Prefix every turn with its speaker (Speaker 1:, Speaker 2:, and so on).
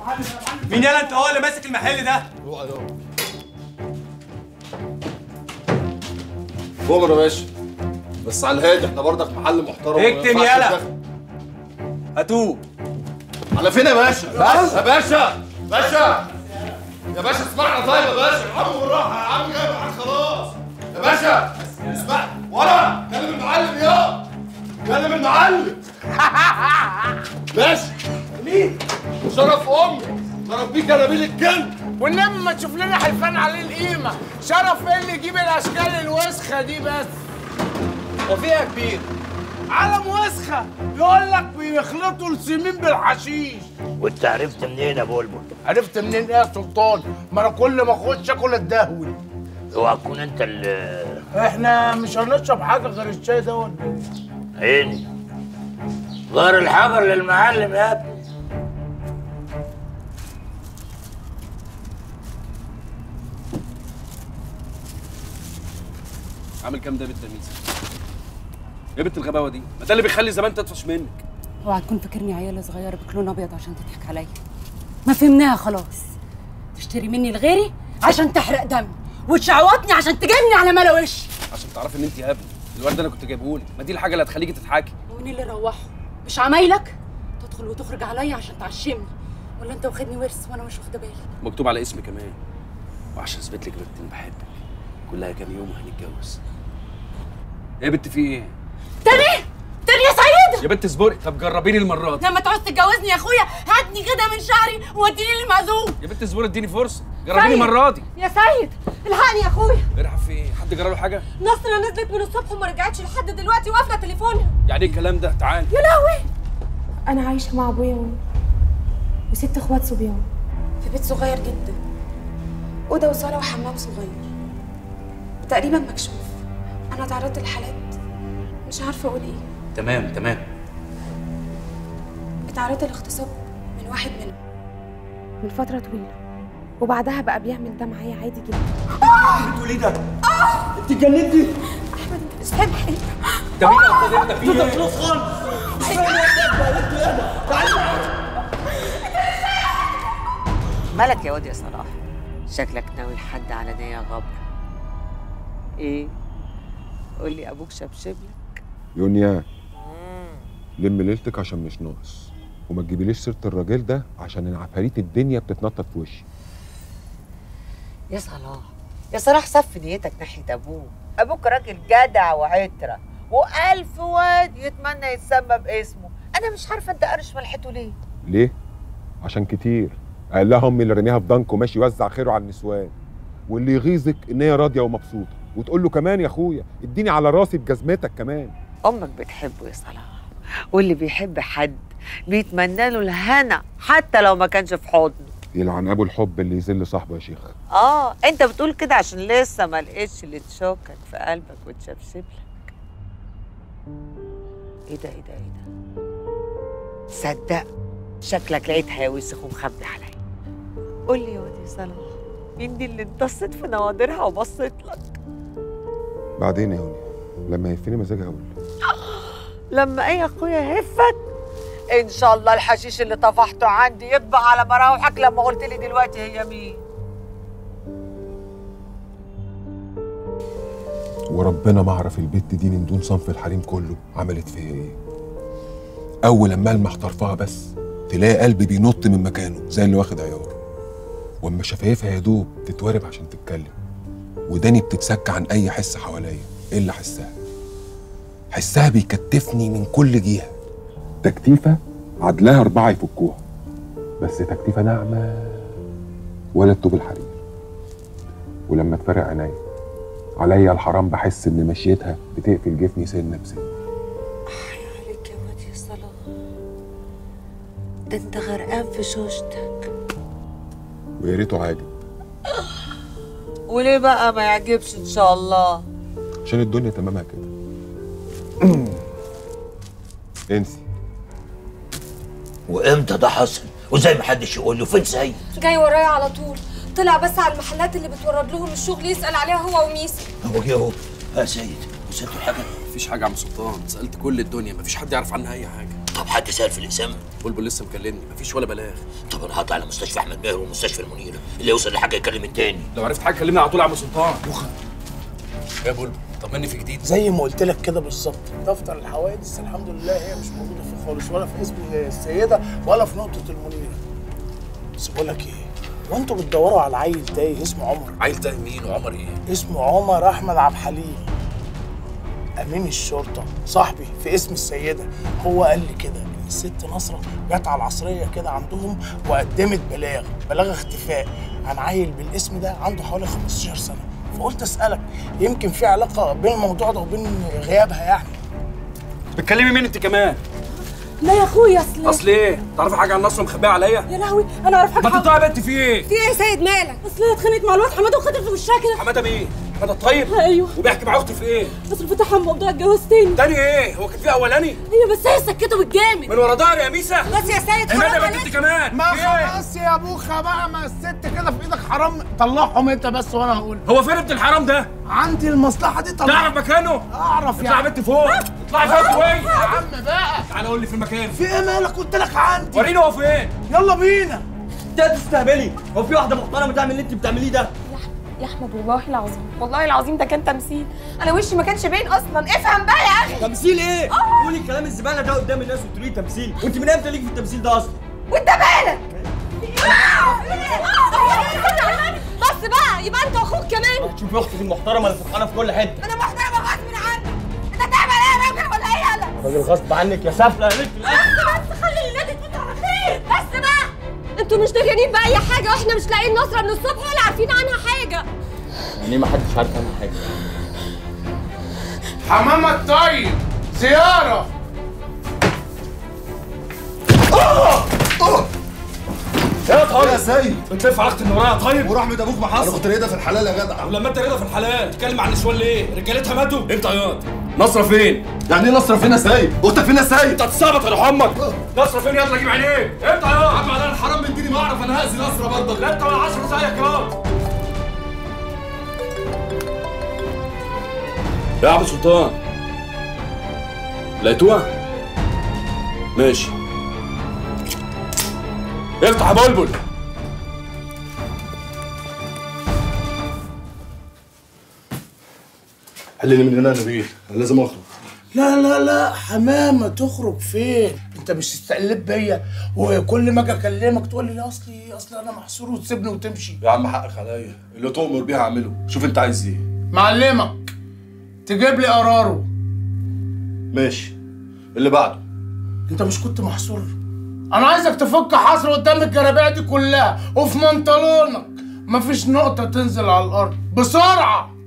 Speaker 1: مين يالا انت هو اللي ماسك المحل ده
Speaker 2: روح يا بومر يا باشا بس على الهادي احنا برضك محل محترم وما
Speaker 1: اكتم
Speaker 2: ينفعش
Speaker 1: يالا.
Speaker 2: تدخل.
Speaker 1: هاتوه
Speaker 2: على فين يا باشا؟ بس يا باشا باشا يا باشا اسمعنا طيب يا باشا ارحمه بالراحه يا عم جاي معاك خلاص يا باشا اسمع ولا كلم المعلم يا كلم المعلم باشا مين؟ شرف امي شرف بيك انا بيه الجن
Speaker 3: والنبي ما تشوف لنا حلفان عليه القيمه شرف ايه اللي يجيب الاشكال الوسخه دي بس
Speaker 1: وفيها كبير
Speaker 3: علم وسخه يقول لك بيخلطوا السمين بالحشيش
Speaker 4: وانت عرفت منين يا بلبل؟
Speaker 3: عرفت منين ايه يا سلطان ما انا كل ما اخش اكل اتدهول
Speaker 4: اوعى تكون انت اللي
Speaker 3: احنا مش هنشرب حاجه غير الشاي ده ولا ايه
Speaker 4: عيني غير الحجر للمعلم يا ابني
Speaker 1: عامل كام ده يا بنت الميزه ايه بنت الغباوه دي ما ده اللي بيخلي زمان تطفش منك
Speaker 5: اوعى تكون فاكرني عيالة صغيرة بكلون أبيض عشان تضحك عليا ما فهمناها خلاص تشتري مني لغيري عشان تحرق دمي وتشعوطني عشان تجيبني على ملا وشي
Speaker 1: عشان تعرفي ان انت هبل الورد ده انا كنت جايبهولك ما دي الحاجه اللي هتخليكي تضحكي
Speaker 5: ومين اللي روحه مش عمايلك تدخل وتخرج عليا عشان تعشمني ولا انت واخدني ورث وانا مش واخده بالي
Speaker 1: مكتوب على اسمي كمان وعشان اثبت لك يا بنت اني بحبك كلها كام يوم وهنتجوز ايه يا بنت في ايه
Speaker 5: تاني تاني يا سعيد
Speaker 1: يا بنت اصبري طب جربيني المره دي
Speaker 5: لما تعوز تتجوزني يا اخويا هاتني غدا من شعري ووديني للمعزوم
Speaker 1: يا بنت اصبري اديني فرصه جربيني
Speaker 5: سيد.
Speaker 1: المره دي
Speaker 5: يا سيد الحقني يا اخويا
Speaker 1: ارحب في ايه حد جرى له حاجه
Speaker 5: نصرة نزلت من الصبح وما رجعتش لحد دلوقتي وقافله تليفونها
Speaker 1: يعني ايه الكلام ده تعال
Speaker 5: يا لهوي
Speaker 6: أنا عايشة مع أبويا و... وست إخوات صبيان
Speaker 5: في بيت صغير جدا
Speaker 6: أوضة وصالة وحمام صغير تقريبا مكشوف أنا تعرضت لحالات مش عارفة أقول إيه
Speaker 1: تمام تمام
Speaker 6: اتعرضت لاغتصاب من واحد منهم من فترة طويلة وبعدها بقى بيعمل ده معايا عادي جدا
Speaker 1: بتقول ايه ده انت اتجننتي
Speaker 6: أحمد أنت مش فاهم حاجة
Speaker 1: ده مين يا استاذ انت في ايه خلاص خالص
Speaker 7: مالك يا واد يا صلاح شكلك ناوي لحد على نية غبر ايه قول لي ابوك شبشبلك
Speaker 8: يونيا لم ليلتك عشان مش ناقص وما تجيبيليش سيره الراجل ده عشان العفاريت الدنيا بتتنطط في وشي
Speaker 7: يا صلاح يا صلاح صف نيتك ناحية ابوك ابوك راجل جدع وعترة والف واد يتمنى يتسمى باسمه انا مش عارفه انت قرش ملحته ليه
Speaker 8: ليه عشان كتير قال لها امي اللي رميها في دنك وماشي يوزع خيره على النسوان واللي يغيظك ان هي راضيه ومبسوطه وتقول له كمان يا اخويا اديني على راسي بجزمتك كمان
Speaker 7: امك بتحبه يا صلاح واللي بيحب حد بيتمنى له الهنا حتى لو ما كانش في حضنه
Speaker 8: يلعن ابو الحب اللي يذل صاحبه يا شيخ
Speaker 7: اه انت بتقول كده عشان لسه ما لقيتش اللي تشوكك في قلبك وتشبشبلك ايه ده ايه ده ايه ده صدق شكلك لقيت هياوسخ ومخبي عليا قول لي يا واد يا صلاح مين دي اللي انتصت في نوادرها وبصت لك
Speaker 8: بعدين يا يونيا لما يهفني مزاجي اقول
Speaker 7: لما ايه يا اخويا هفك ان شاء الله الحشيش اللي طفحته عندي يطبع على مراوحك لما قلت لي دلوقتي هي مين
Speaker 8: وربنا ما اعرف البت دي من دون صنف الحريم كله عملت فيا ايه اول لما المح طرفها بس تلاقي قلبي بينط من مكانه زي اللي واخد عيار واما شفايفها يا دوب تتورب عشان تتكلم وداني بتتسك عن اي حس حواليا الا حسها حسها بيكتفني من كل جهه تكتيفه عدلها اربعه يفكوها بس تكتيفه ناعمه ولا الطوب الحرير ولما تفرق عينيا عليا الحرام بحس ان مشيتها بتقفل جفني سنه بسنه
Speaker 7: عليك يا واد يا صلاح ده انت غرقان في شوشتك
Speaker 8: ويا ريته عاجب
Speaker 7: وليه بقى ما يعجبش ان شاء الله
Speaker 8: عشان الدنيا تمامها كده انسي
Speaker 4: وامتى ده حصل وزي ما حدش يقول له فين سيد
Speaker 6: جاي ورايا على طول طلع بس على المحلات اللي بتورد لهم الشغل يسأل عليها هو وميسي
Speaker 4: هو جه اهو يا سيد وصلت له حاجه
Speaker 1: مفيش حاجه يا عم سلطان سالت كل الدنيا مفيش حد يعرف عنها اي حاجه
Speaker 4: طب حد سال في الاسامه
Speaker 1: بلبل لسه مكلمني مفيش ولا بلاغ
Speaker 4: طب انا هطلع لمستشفى احمد ماهر ومستشفى المنيره اللي يوصل لحاجه يكلم التاني
Speaker 1: لو عرفت حاجه كلمني على طول يا عم سلطان يا بلبل طمني في جديد
Speaker 3: زي ما قلت لك كده بالظبط دفتر الحوادث الحمد لله هي مش موجوده فيه خالص ولا في اسم السيده ولا في نقطه المنيره بس بقول لك ايه وانتوا بتدوروا على عيل تايه اسمه عمر
Speaker 1: عيل تاني مين وعمر ايه
Speaker 3: اسمه عمر احمد عبد الحليم امين الشرطه صاحبي في اسم السيده هو قال لي كده ان الست نصره جت على العصريه كده عندهم وقدمت بلاغ بلاغ اختفاء عن عيل بالاسم ده عنده حوالي 15 سنه فقلت اسالك يمكن في علاقه بين الموضوع ده وبين غيابها يعني
Speaker 1: بتكلمي مين انت كمان
Speaker 5: لا يا اخويا اصل
Speaker 1: اصل ايه تعرفي حاجه عن نصر مخبيه عليا
Speaker 5: يا لهوي انا اعرف حاجه
Speaker 1: ما
Speaker 5: حاضر.
Speaker 1: تطلعي بنت في ايه
Speaker 5: في ايه يا سيد مالك اصل هي اتخانقت مع الواد حماده وخدت في وشها كده
Speaker 1: حماده مين حماده الطيب
Speaker 5: ايوه
Speaker 1: وبيحكي مع اختي في ايه
Speaker 5: اصل فتحها موضوع الجواز تاني
Speaker 1: تاني ايه هو كان في اولاني
Speaker 5: ايوه بس هي سكته بالجامد
Speaker 1: من ورا ظهري يا ميسا
Speaker 5: بس يا سيد
Speaker 1: حماده
Speaker 5: حرام
Speaker 1: بنت
Speaker 5: عليك
Speaker 1: انت كمان
Speaker 3: ما
Speaker 1: في إيه؟
Speaker 3: خلاص يا بوخه بقى ما الست كده في ايدك حرام طلعهم انت بس وانا هقول
Speaker 1: هو فين ابن الحرام ده
Speaker 3: عندي المصلحه دي طلع
Speaker 1: تعرف مكانه
Speaker 3: اعرف
Speaker 1: اطلع
Speaker 3: يعني
Speaker 1: بنت فوق اطلعي فوق شويه
Speaker 3: يا عم بقى
Speaker 1: تعالى قول لي في المكان
Speaker 3: في ايه مالك قلت لك عندي
Speaker 1: وريني هو فين
Speaker 3: يلا بينا
Speaker 9: انت تستهبلي هو في واحده محترمه تعمل اللي انت بتعمليه ده
Speaker 6: يا احمد والله العظيم والله العظيم ده كان تمثيل انا وشي ما كانش باين اصلا افهم بقى يا اخي
Speaker 9: تمثيل ايه قولي الكلام الزباله ده قدام الناس وتقولي تمثيل وانت من امتى ليك في التمثيل ده اصلا
Speaker 6: وانت مالك بس بقى يبقى انت واخوك كمان
Speaker 9: شوفي اختك المحترمه اللي فرحانه في كل حته
Speaker 6: انا محترمه غصب عنك انت تعمل ايه يا راجل ولا ايه يالا
Speaker 9: راجل غصب عنك يا سافله يا بنت
Speaker 6: بس بس خلي الليله تفوت على خير بس بقى انتوا مش دريانين باي حاجه واحنا مش لاقيين نصره من الصبح ولا عارفين عنها حاجه
Speaker 9: يعني ما حدش عارف عنها حاجه
Speaker 3: حمام الطيب زياره
Speaker 1: يا طيب
Speaker 2: يا سيد
Speaker 1: انت في علاقه ان ورايا طيب
Speaker 2: ورحمة ابوك ما حصل انا كنت ريدة في الحلال يا جدع
Speaker 1: ولما انت رضا في الحلال تتكلم عن النسوان ليه رجالتها ماتوا انت عياط نصره فين
Speaker 2: يعني ايه نصرة فين يا سيد اختك فين يا سيد
Speaker 1: انت هتستعبط يا امك نصره فين يلا جيب عينيك انت عياط
Speaker 2: عم على الحرام من ديني ما اعرف انا هاذي نصرة برضه
Speaker 1: لا انت ولا عصر زيك يا يا عبد سلطان لقيتوها ماشي افتح يا بلبل
Speaker 2: حلني من هنا يا نبيل انا لازم اخرج
Speaker 3: لا لا لا حمامه تخرج فين انت مش تستقلب بيا وكل ما اجي اكلمك تقول لي لا اصلي اصلي انا محصور وتسيبني وتمشي
Speaker 2: يا عم حقك عليا اللي تؤمر بيه هعمله شوف انت عايز ايه
Speaker 3: معلمك تجيب لي قراره
Speaker 2: ماشي اللي بعده
Speaker 3: انت مش كنت محصور انا عايزك تفك حصر قدام الجرابيع دي كلها وفي منطلونك مفيش نقطه تنزل على الارض بسرعه